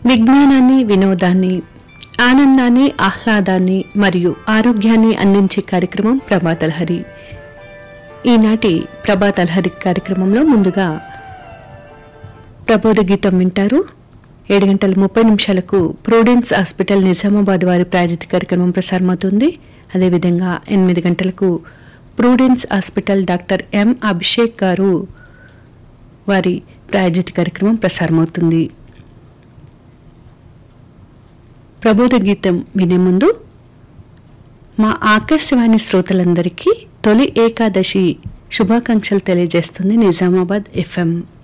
విజ్ఞానాన్ని వినోదాన్ని ఆనందాన్ని ఆహ్లాదాన్ని మరియు ఆరోగ్యాన్ని అందించే కార్యక్రమం ప్రభాతలహరి ఈనాటి ప్రభాతలహరి కార్యక్రమంలో ముందుగా ప్రబోధ గీతం వింటారు ఏడు గంటల ముప్పై నిమిషాలకు ప్రూడెన్స్ హాస్పిటల్ నిజామాబాద్ వారి ప్రాయోజిత కార్యక్రమం ప్రసారమవుతుంది అదేవిధంగా ఎనిమిది గంటలకు Prudence hospital doctor M Abhishek garu వారి ప్రాయోజిత కార్యక్రమం ప్రసారమవుతుంది ప్రబోధ గీతం వినే ముందు మా ఆకాశవాణి శ్రోతలందరికీ తొలి ఏకాదశి శుభాకాంక్షలు తెలియజేస్తుంది నిజామాబాద్ ఎఫ్ఎం